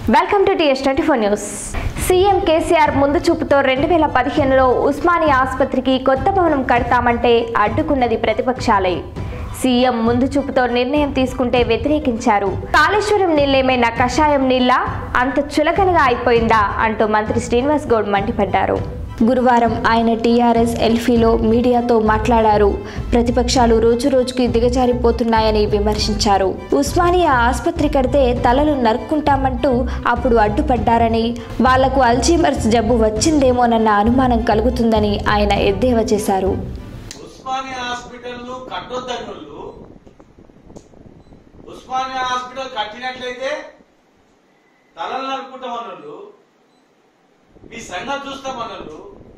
welcome to TS twenty four news CM KCR ముందు చూపుతో రెండు వేల పదిహేనులో ఉస్మానియా ఆసుపత్రికి కొత్త భవనం కడతామంటే అడ్డుకున్నది ప్రతిపక్షాలే సీఎం ముందు చూపుతో నిర్ణయం తీసుకుంటే వ్యతిరేకించారు కాళేశ్వరం నీళ్ళేమైనా కషాయం నీళ్ళ అంత చులకనగా అయిపోయిందా అంటూ మంత్రి శ్రీనివాస్ గౌడ్ మండిపడ్డారు గురువారం ఆయన టీఆర్ఎస్ ఎల్ఫీలో మీడియాతో మాట్లాడారు ప్రతిపక్షాలు రోజు రోజుకి దిగజారిపోతున్నాయని విమర్శించారు ఉస్మానియా ఆసుపత్రి కడితే తలలు నరుక్కుంటామంటూ అప్పుడు అడ్డుపడ్డారని వాళ్లకు అల్జీమర్స్ జబ్బు వచ్చిందేమోనన్న అనుమానం కలుగుతుందని ఆయన ఎద్దేవా చేశారు ఉస్మానియా హాస్పిటల్ ను కట్టొద్దన్నోళ్ళు ఉస్మానియా హాస్పిటల్ కట్టినట్లయితే తలలు నరుకుంటామన్నోళ్ళు మీ సంగతి చూస్తామన్నోళ్ళు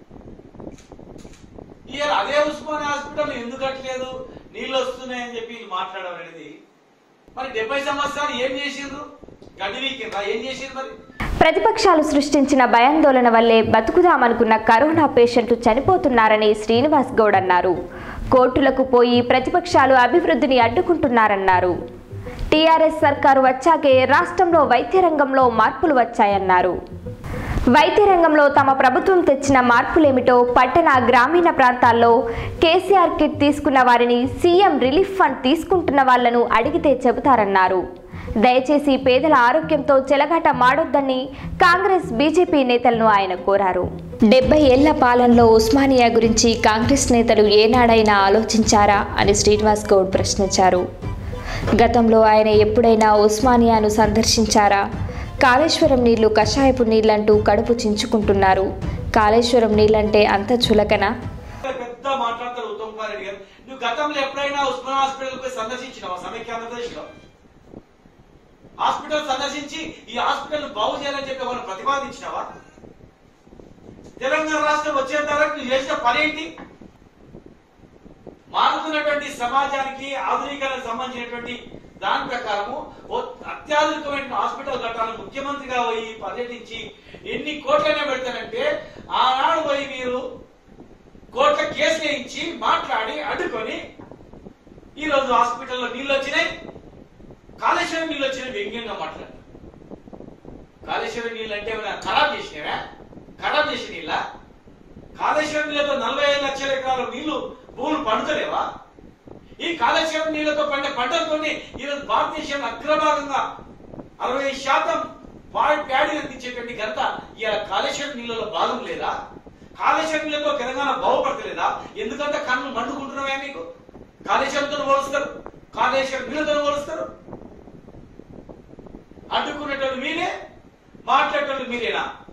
ఇవాళ అదే ఉస్మానియా హాస్పిటల్ ఎందుకు కట్టలేదు నీళ్ళు వస్తున్నాయని చెప్పి వీళ్ళు మాట్లాడడం అనేది మరి డెబ్బై సంవత్సరాలు ఏం చేసిండ్రు గడ్డి వీకిందా ఏం చేసిండ్రు మరి ప్రతిపక్షాలు సృష్టించిన భయాందోళన వల్లే బతుకుదామనుకున్న కరోనా పేషెంట్లు చనిపోతున్నారని శ్రీనివాస్ గౌడ్ అన్నారు కోర్టులకు పోయి ప్రతిపక్షాలు అభివృద్ధిని అడ్డుకుంటున్నారన్నారు టీఆర్ఎస్ సర్కారు వచ్చాకే రాష్ట్రంలో వైద్య రంగంలో మార్పులు వచ్చాయన్నారు వైద్య రంగంలో తమ ప్రభుత్వం తెచ్చిన మార్పులేమిటో పట్టణ గ్రామీణ ప్రాంతాల్లో కేసీఆర్ కిట్ తీసుకున్న వారిని సీఎం రిలీఫ్ ఫండ్ తీసుకుంటున్న వాళ్లను అడిగితే చెబుతారన్నారు దయచేసి పేదల ఆరోగ్యంతో చెలగాట మాడొద్దని కాంగ్రెస్ బీజేపీ నేతలను ఆయన కోరారు డెబ్బై ఏళ్ల పాలనలో ఉస్మానియా గురించి కాంగ్రెస్ నేతలు ఏనాడైనా ఆలోచించారా అని శ్రీనివాస్ గౌడ్ ప్రశ్నించారు గతంలో ఆయన ఎప్పుడైనా ఉస్మానియాను సందర్శించారా కాళేశ్వరం నీళ్లు కషాయపు నీళ్లంటూ కడుపు చించుకుంటున్నారు కాళేశ్వరం నీళ్లంటే అంత చులకన పెద్ద మాట్లాడతారు ఉత్తమ్ కుమార్ రెడ్డి గారు నువ్వు గతంలో ఎప్పుడైనా ఉస్మాన్ హాస్పిటల్ పోయి సందర్శించినావా సమైక్య ఆంధ్రప్రదేశ్ లో హాస్పిటల్ సందర్శించి ఈ హాస్పిటల్ బాగు చేయాలని చెప్పి మనం ప్రతిపాదించినావా తెలంగాణ రాష్ట్రం వచ్చేంత వరకు నువ్వు చేసిన పని ఏంటి మారుతున్నటువంటి సమాజానికి ఆధునీకరణకు సంబంధించినటువంటి దాని ప్రకారము ఓ అత్యాధునికమైన హాస్పిటల్ కట్టాలని ముఖ్యమంత్రిగా పోయి పర్యటించి ఎన్ని కోట్లైనా పెడతానంటే ఆనాడు పోయి మీరు కోర్టుల కేసు వేయించి మాట్లాడి అడ్డుకొని ఈ రోజు హాస్పిటల్లో నీళ్ళు వచ్చినాయి కాళేశ్వరం నీళ్ళు వచ్చినాయి వ్యంగ్యంగా మాట్లాడారు కాళేశ్వరం నీళ్ళు అంటే ఏమైనా ఖరాబ్ చేసినవా ఖరాబ్ చేసిన నీళ్ళ కాళేశ్వరం నీళ్ళతో నలభై ఐదు లక్షల ఎకరాల నీళ్లు భూములు పండుతలేవా ఈ కాళేశ్వరం నీళ్లతో పండే పంటలతోనే ఈరోజు భారతదేశంలో అగ్రభాగంగా అరవై శాతం వాడి ప్యాడీ అందించేటువంటి ఘనత ఇవాళ కాళేశ్వరం నీళ్ళలో భాగం లేదా కాళేశ్వరం నీళ్ళతో తెలంగాణ బాగుపడతలేదా ఎందుకంటే కన్ను మండుకుంటున్నావా మీకు కాళేశ్వరంతో పోలుస్తారు కాళేశ్వరం నీళ్ళతో పోలుస్తారు అడ్డుకునేటోళ్ళు మీరే మాట్లాడేటోళ్ళు మీరేనా